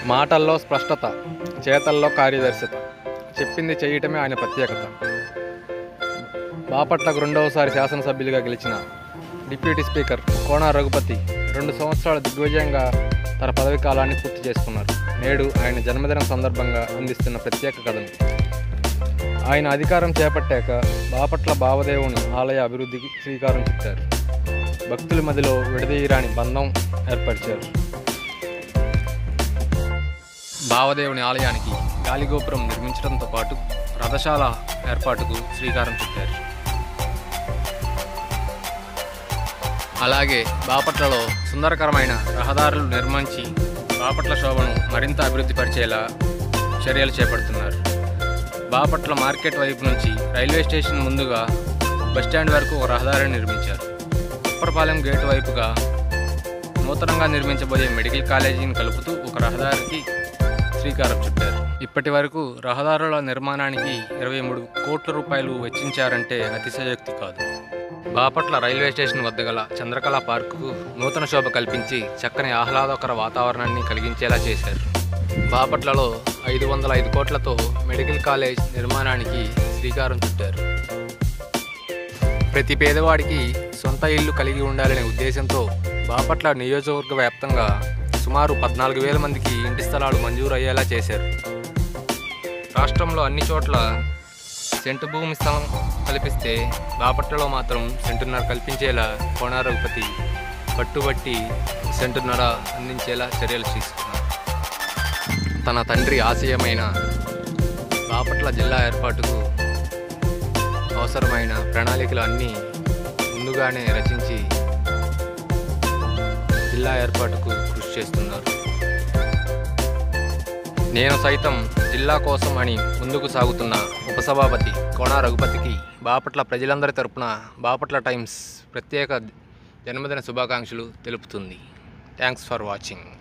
మాటల్లో స్పష్టత చేతల్లో కార్యదర్శత చెప్పింది చేయటమే ఆయన ప్రత్యేకత బాపట్లకు రెండవసారి శాసనసభ్యులుగా గెలిచిన డిప్యూటీ స్పీకర్ కోన రఘుపతి రెండు సంవత్సరాల దిగ్విజయంగా తన పదవి కాలాన్ని పూర్తి చేసుకున్నారు నేడు ఆయన జన్మదినం సందర్భంగా అందిస్తున్న ప్రత్యేక కథను ఆయన అధికారం చేపట్టాక బాపట్ల భావదేవుని ఆలయ అభివృద్ధికి శ్రీకారం చుట్టారు భక్తుల మధ్యలో విడదీయరాని బంధం ఏర్పరిచారు భావదేవుని ఆలయానికి గాలిగోపురం నిర్మించడంతో పాటు రథశాల ఏర్పాటుకు శ్రీకారం చుట్టారు అలాగే బాపట్లలో సుందరకరమైన రహదారులు నిర్మించి బాపట్ల శోభను మరింత అభివృద్ధి పరిచేలా చర్యలు చేపడుతున్నారు బాపట్ల మార్కెట్ వైపు నుంచి రైల్వే స్టేషన్ ముందుగా బస్టాండ్ వరకు ఒక రహదారిని నిర్మించారు ఉప్పరపాలెం గేటు వైపుగా నూతనంగా నిర్మించబోయే మెడికల్ కాలేజీని కలుపుతూ ఒక రహదారికి శ్రీకారం చుట్టారు ఇప్పటి వరకు రహదారుల నిర్మాణానికి ఇరవై మూడు కోట్ల రూపాయలు వెచ్చించారంటే అతిశయోక్తి కాదు బాపట్ల రైల్వే స్టేషన్ వద్ద గల చంద్రకళ పార్కుకు నూతన శోభ కల్పించి చక్కని ఆహ్లాదకర వాతావరణాన్ని కలిగించేలా చేశారు బాపట్లలో ఐదు వందల ఐదు కోట్లతో మెడికల్ కాలేజ్ నిర్మాణానికి శ్రీకారం చుట్టారు ప్రతి పేదవాడికి సొంత ఇల్లు కలిగి ఉండాలనే ఉద్దేశంతో బాపట్ల నియోజకవర్గ వ్యాప్తంగా సుమారు పద్నాలుగు వేల మందికి ఇంటి స్థలాలు మంజూరు అయ్యేలా చేశారు రాష్ట్రంలో అన్ని చోట్ల సెంటు భూమి స్థలం కల్పిస్తే బాపట్లలో మాత్రం సెంటున్నర కల్పించేలా కోన రఘుపతి పట్టుబట్టి సెంటున్నర అందించేలా చర్యలు తీసుకున్నారు తన తండ్రి ఆశయమైన బాపట్ల జిల్లా ఏర్పాటుకు అవసరమైన ప్రణాళికలు అన్నీ ముందుగానే రచించి జిల్లా ఏర్పాటుకు కృషి చేస్తున్నారు నేను సైతం జిల్లా కోసం అని ముందుకు సాగుతున్న ఉపసభాపతి కోణ రఘుపతికి బాపట్ల ప్రజలందరి తరపున బాపట్ల టైమ్స్ ప్రత్యేక జన్మదిన శుభాకాంక్షలు తెలుపుతుంది థ్యాంక్స్ ఫర్ వాచింగ్